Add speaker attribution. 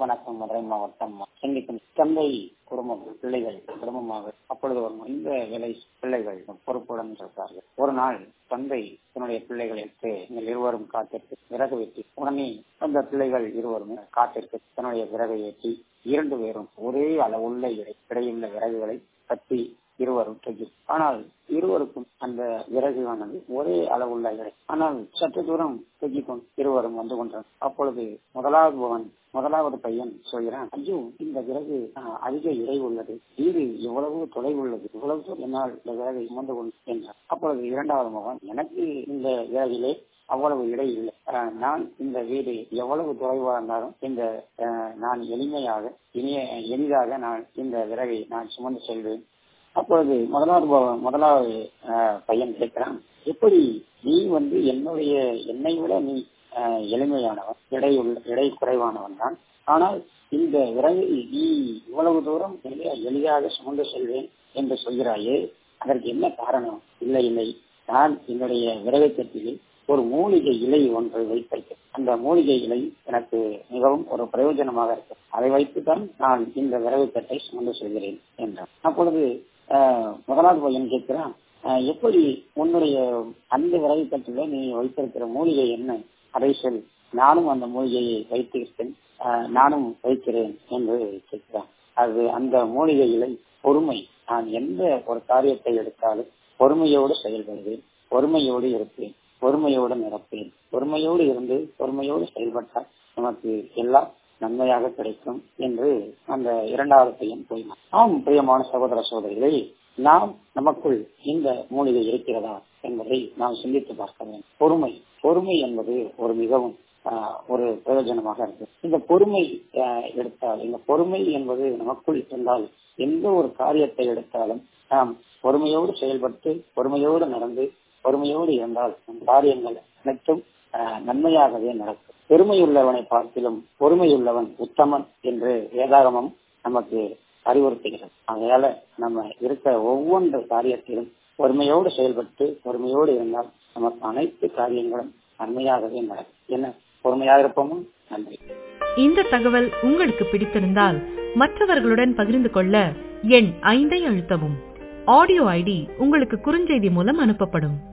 Speaker 1: வணக்கம் மதுரை மாவட்டம் சிந்திக்கும் தந்தை குடும்பம் பிள்ளைகள் குடும்பமாக அப்பொழுது ஒரு இந்த வேலை பிள்ளைகள் பொறுப்புடன் இருப்பார்கள் ஒரு நாள் தந்தை தன்னுடைய பிள்ளைகளை நீங்கள் இருவரும் காத்திற்கு விறகு வெட்டி உடனே அந்த பிள்ளைகள் இருவரும் காத்திற்கு தன்னுடைய விறகை ஏற்றி இரண்டு பேரும் ஒரே அளவுள்ள இடை இடையுள்ள விறகுகளை கட்டி இருவரும் தூக்கி ஆனால் இருவருக்கும் அந்த விறகுவானது ஒரே அளவுள்ள இடை ஆனால் சற்று தூரம் தூக்கி கொண்டு இருவரும் வந்து கொண்டார் அப்பொழுது முதலாவது பவன் முதலாவது பையன் சொல்கிறான் ஐயோ இந்த விறகு அதிக இடை உள்ளது வீடு எவ்வளவு தொலைவு உள்ளது இவ்வளவு தூரம் என்னால் இந்த விறகை சுமந்து கொண்டு என்றார் அப்பொழுது இரண்டாவது மகன் எனக்கு இந்த விறகிலே அவ்வளவு இடை இல்லை நான் இந்த வீடு எவ்வளவு தொலைவாக இருந்தாலும் இந்த நான் எளிமையாக இனிய எளிதாக நான் இந்த விறகை நான் சுமந்து செல்வேன் அப்பொழுது முதலாவது முதலாவது பையன் கேட்கிறான் எப்படி நீ வந்து என்னுடைய என்னை விட நீ எளிமையானவன் இடை உள்ள இடை குறைவானவன் தான் ஆனால் இந்த விறகை நீ இவ்வளவு தூரம் எளிதாக சுமந்து செல்வேன் என்று சொல்கிறாயே அதற்கு என்ன காரணம் இல்லை இல்லை நான் என்னுடைய விறகு தட்டில் ஒரு மூலிகை இலை ஒன்று வைத்திருக்கேன் அந்த மூலிகை இலை எனக்கு மிகவும் ஒரு பிரயோஜனமாக இருக்கு அதை வைத்துதான் நான் இந்த விறகு தட்டை சுமந்து செல்கிறேன் என்றான் அப்பொழுது முதலாவது பையன் கேட்கிறான் எப்படி உன்னுடைய அந்த விறகு தட்டில நீ வைத்திருக்கிற மூலிகை என்ன அதை சொல் நானும் அந்த மூலிகையை வைத்திருக்கேன் நானும் வைக்கிறேன் என்று கேட்கிறான் அது அந்த மூலிகையில பொறுமை நான் எந்த ஒரு காரியத்தை எடுத்தாலும் பொறுமையோடு செயல்படுவேன் பொறுமையோடு இருப்பேன் பொறுமையோடு நிரப்பேன் பொறுமையோடு இருந்து பொறுமையோடு செயல்பட்டால் நமக்கு எல்லாம் நன்மையாக கிடைக்கும் என்று அந்த இரண்டாவது பையன் கூறினார் ஆம் பிரியமான சகோதர சகோதரிகளை நாம் நமக்குள் இந்த மூலிகை இருக்கிறதா என்பதை நாம் சிந்தித்து பார்க்க வேண்டும் பொறுமை பொறுமை என்பது ஒரு மிகவும் ஒரு பிரயோஜனமாக இருக்கு இந்த பொறுமை எடுத்தால் இந்த பொறுமை என்பது நமக்குள் இருந்தால் எந்த ஒரு காரியத்தை எடுத்தாலும் நாம் பொறுமையோடு செயல்பட்டு பொறுமையோடு நடந்து பொறுமையோடு இருந்தால் காரியங்கள் அனைத்தும் நன்மையாகவே நடக்கும் பெருமையுள்ளவனை பார்த்திலும் பொறுமையுள்ளவன் உத்தமன் என்று வேதாகமம் நமக்கு அறிவுறுத்துகிறது அதனால நம்ம இருக்க ஒவ்வொன்று காரியத்திலும் பொறுமையோடு செயல்பட்டு பொறுமையோடு இருந்தால் நமக்கு அனைத்து காரியங்களும் நன்மையாகவே நடக்கும் என்ன பொறுமையாக இருப்போமோ நன்றி
Speaker 2: இந்த தகவல் உங்களுக்கு பிடித்திருந்தால் மற்றவர்களுடன் பகிர்ந்து கொள்ள எண் ஐந்தை அழுத்தவும் ஆடியோ ஐடி உங்களுக்கு குறுஞ்செய்தி மூலம் அனுப்பப்படும்